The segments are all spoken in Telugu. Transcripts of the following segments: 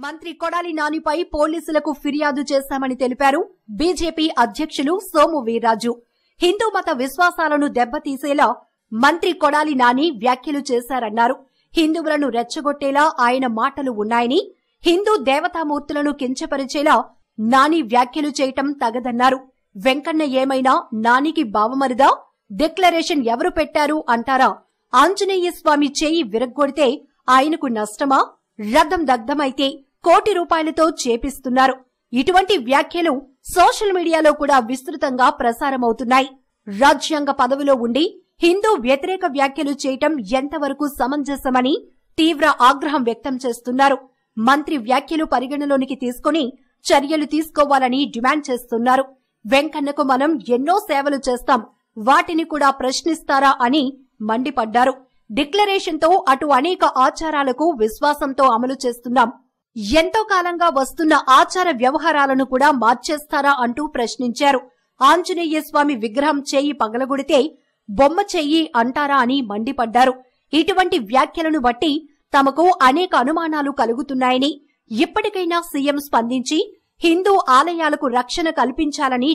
మంత్రి కొడాలి నానిపై పోలీసులకు ఫిర్యాదు చేశామని తెలిపారు బీజేపీ అధ్యక్షులు సోము వీర్రాజు హిందూ మత విశ్వాసాలను దెబ్బతీసేలా మంత్రి కొడాలి నాని వ్యాఖ్యలు చేశారన్నారు హిందువులను రెచ్చగొట్టేలా ఆయన మాటలు ఉన్నాయని హిందూ దేవతామూర్తులను కించపరిచేలా నాని వ్యాఖ్యలు చేయటం తగదన్నారు వెంకన్న ఏమైనా నానికి బావమరిదా డిక్లరేషన్ ఎవరు పెట్టారు అంటారా ఆంజనేయ స్వామి చేయి విరగ్గొడితే ఆయనకు నష్టమా రథం దగ్ధమైతే కోటి రూపాయలతో చేపిస్తున్నారు ఇటువంటి వ్యాఖ్యలు సోషల్ మీడియాలో కూడా విస్తృతంగా ప్రసారమవుతున్నాయి రాజ్యాంగ పదవిలో ఉండి హిందూ వ్యతిరేక వ్యాఖ్యలు చేయటం ఎంతవరకు సమంజసమని తీవ్ర ఆగ్రహం వ్యక్తం చేస్తున్నారు మంత్రి వ్యాఖ్యలు పరిగణలోనికి తీసుకుని చర్యలు తీసుకోవాలని డిమాండ్ చేస్తున్నారు వెంకన్నకు మనం ఎన్నో సేవలు చేస్తాం వాటిని కూడా ప్రశ్నిస్తారా అని మండిపడ్డారు డిక్లరేషన్తో అటు అనేక ఆచారాలకు విశ్వాసంతో అమలు చేస్తున్నాం ఎంతో కాలంగా వస్తున్న ఆచార వ్యవహారాలను కూడా మార్చేస్తారా అంటూ ప్రశ్నించారు ఆంజనేయ స్వామి విగ్రహం చేయి పగలగొడితే బొమ్మ చెయ్యి అంటారా అని మండిపడ్డారు ఇటువంటి వ్యాఖ్యలను బట్టి తమకు అనేక అనుమానాలు కలుగుతున్నాయని ఇప్పటికైనా సీఎం స్పందించి హిందూ ఆలయాలకు రక్షణ కల్పించాలని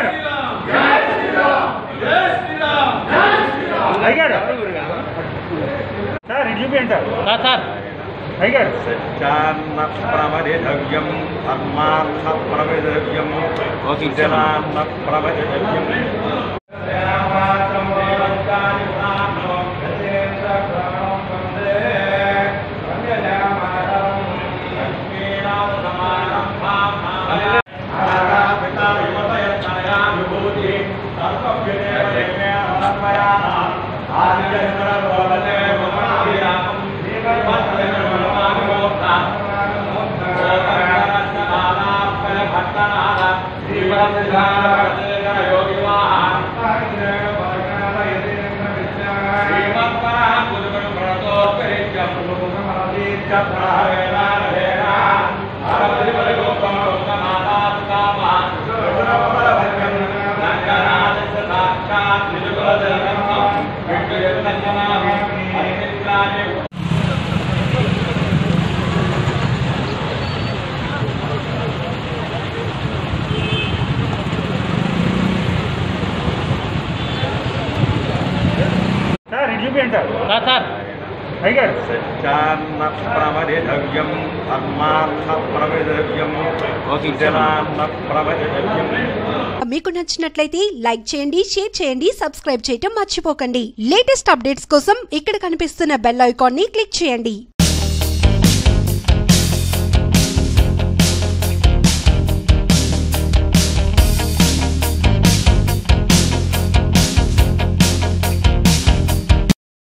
అయ్యాడు సార్ ఇడ్లీ అంటారు సార్ సార్ అయ్యాడు సత్యాన్న ప్రమదితవ్యం ధర్మాన్న ప్రమదితవ్యం జనాన్న ప్రమదితవ్యం సార్ ఇడ్లీ అంటారు సార్ సార్ అయ్యాడు సత్యాన్న ప్రమదితవ్యం ధర్మాన్న ప్రమదితవ్యం జనాన్న ప్రమదితవ్యం మీకు నచ్చినట్లయితే లైక్ చేయండి షేర్ చేయండి సబ్స్క్రైబ్ చేయటం మర్చిపోకండి లేటెస్ట్ అప్డేట్స్ కోసం ఇక్కడ కనిపిస్తున్న బెల్ ఐకాన్ ని క్లిక్ చేయండి